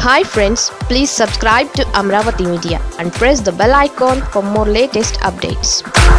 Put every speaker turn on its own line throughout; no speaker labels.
hi friends please subscribe to Amaravati media and press the bell icon for more latest updates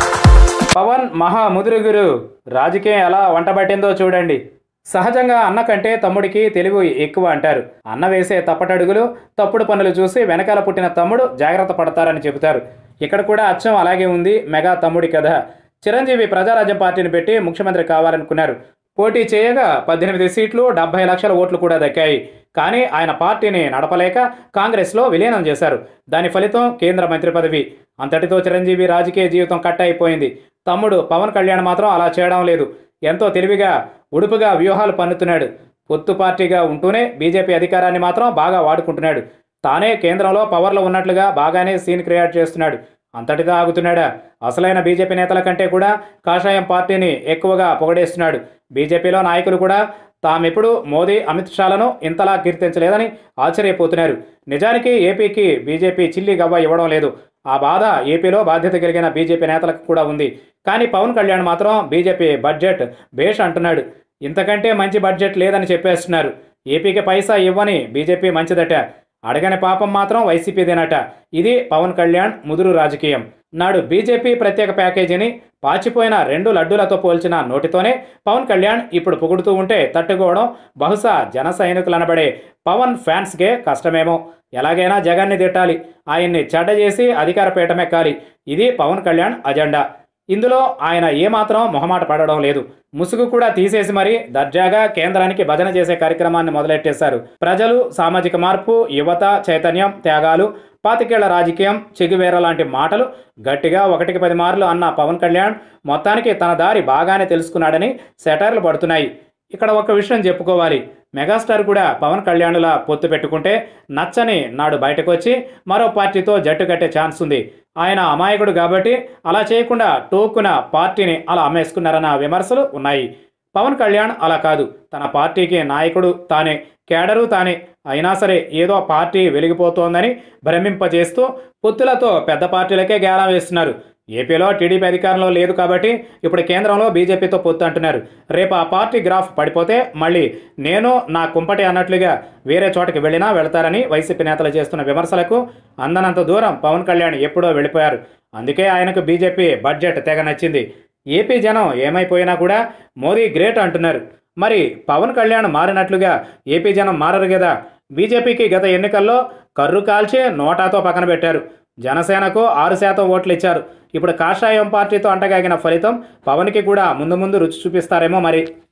Pawan మహా ముదురుగురు రాజకీయం ఎలా వంటబట్టిందో చూడండి సహజంగా అన్న కంటే తమ్ముడికి తెలివి ఎక్కువ అంటారు అన్న వేసే తప్పటడుగులు తప్పుడు పనులు చూసి వెనకాల పుట్టిన తమ్ముడు జాగ్రత్త పడతారని చెబుతారు ఇక్కడ కూడా అచ్చం అలాగే ఉంది మెగా తమ్ముడి కథ చిరంజీవి ప్రజారాజ్యం పార్టీని పెట్టి ముఖ్యమంత్రి కావాలనుకున్నారు పోటీ చేయగా పద్దెనిమిది సీట్లు డెబ్బై లక్షల ఓట్లు కూడా దక్కాయి కానీ ఆయన పార్టీని నడపలేక కాంగ్రెస్లో విలీనం చేశారు దాని ఫలితం కేంద్ర మంత్రి పదవి అంతటితో చిరంజీవి రాజకీయ జీవితం కట్ అయిపోయింది తమ్ముడు పవన్ కళ్యాణ్ మాత్రం అలా చేయడం లేదు ఎంతో తెలివిగా ఉడుపుగా వ్యూహాలు పన్నుతున్నాడు పొత్తు పార్టీగా ఉంటూనే బీజేపీ అధికారాన్ని మాత్రం బాగా వాడుకుంటున్నాడు తానే కేంద్రంలో పవర్లో ఉన్నట్లుగా బాగానే సీన్ క్రియేట్ చేస్తున్నాడు అంతటితో ఆగుతున్నాడా అసలైన బీజేపీ నేతల కంటే కూడా కాషాయం పార్టీని ఎక్కువగా పొగడేస్తున్నాడు బీజేపీలో నాయకులు కూడా తామెప్పుడు మోదీ అమిత్ షాలను ఇంతలా కీర్తించలేదని ఆశ్చర్యపోతున్నారు నిజానికి ఏపీకి బీజేపీ చిల్లి గవ్వ ఇవ్వడం లేదు ఆ బాధ ఏపీలో బాధ్యత కలిగిన బీజేపీ నేతలకు కూడా ఉంది కానీ పవన్ కళ్యాణ్ మాత్రం బీజేపీ బడ్జెట్ బేష్ అంటున్నాడు ఇంతకంటే మంచి బడ్జెట్ లేదని చెప్పేస్తున్నారు ఏపీకి పైసా ఇవ్వని బీజేపీ మంచిదట అడగని పాపం మాత్రం వైసీపీదేనట ఇది పవన్ కళ్యాణ్ ముదురు రాజకీయం నాడు బీజేపీ ప్రత్యేక ప్యాకేజీని పాచిపోయిన రెండు లడ్డూలతో పోల్చిన నోటితోనే పవన్ కళ్యాణ్ ఇప్పుడు పొగుడుతూ ఉంటే తట్టుకోవడం బహుశా జన సైనికులనబడే పవన్ ఫ్యాన్స్కే కష్టమేమో ఎలాగైనా జగన్ని తిట్టాలి ఆయన్ని చెడ్డ చేసి అధికార పీఠమెక్కాలి ఇది పవన్ కళ్యాణ్ అజెండా ఇందులో ఆయన ఏమాత్రం మొహమాట పడడం లేదు ముసుగు కూడా తీసేసి మరీ దర్జాగా కేంద్రానికి భజన చేసే కార్యక్రమాన్ని మొదలెట్టేశారు ప్రజలు సామాజిక మార్పు యువత చైతన్యం త్యాగాలు పాతికేళ్ల రాజకీయం చెగువేర లాంటి మాటలు గట్టిగా ఒకటికి పది మార్లు అన్న పవన్ కళ్యాణ్ మొత్తానికి తన దారి బాగానే తెలుసుకున్నాడని సెటైర్లు పడుతున్నాయి ఇక్కడ ఒక విషయం చెప్పుకోవాలి మెగాస్టార్ కూడా పవన్ కళ్యాణ్లా పొత్తు పెట్టుకుంటే నచ్చని నాడు బయటకు వచ్చి మరో పార్టీతో జట్టు కట్టే ఛాన్స్ ఉంది ఆయన అమాయకుడు కాబట్టి అలా చేయకుండా టోక్కున పార్టీని అలా అమ్మేసుకున్నారన్న విమర్శలు ఉన్నాయి పవన్ కళ్యాణ్ అలా కాదు తన పార్టీకి నాయకుడు తానే కేడరు తానే అయినా సరే ఏదో పార్టీ వెలిగిపోతోందని భ్రమింపజేస్తూ పొత్తులతో పెద్ద పార్టీలకే గేలం వేస్తున్నారు ఏపీలో టీడీపీ అధికారంలో లేదు కాబట్టి ఇప్పుడు కేంద్రంలో బీజేపీతో పొత్తు అంటున్నారు రేపు ఆ పార్టీ గ్రాఫ్ పడిపోతే మళ్ళీ నేను నా కుంపటి అన్నట్లుగా వేరే చోటకి వెళ్ళినా వెళతారని వైసీపీ నేతలు చేస్తున్న విమర్శలకు అందనంత దూరం పవన్ కళ్యాణ్ ఎప్పుడో వెళ్ళిపోయారు అందుకే ఆయనకు బీజేపీ బడ్జెట్ తెగ నచ్చింది ఏపీ జనం ఏమైపోయినా కూడా మోదీ గ్రేట్ అంటున్నారు మరి పవన్ కళ్యాణ్ మారినట్లుగా ఏపీ జనం మారరు కదా బీజేపీకి గత ఎన్నికల్లో కర్రు కాల్చి నోటాతో పక్కన పెట్టారు జనసేనకు ఆరు శాతం ఓట్లు ఇచ్చారు ఇప్పుడు కాషాయం పార్టీతో అంటగాగిన ఫలితం పవన్కి కూడా ముందు ముందు రుచి చూపిస్తారేమో మరి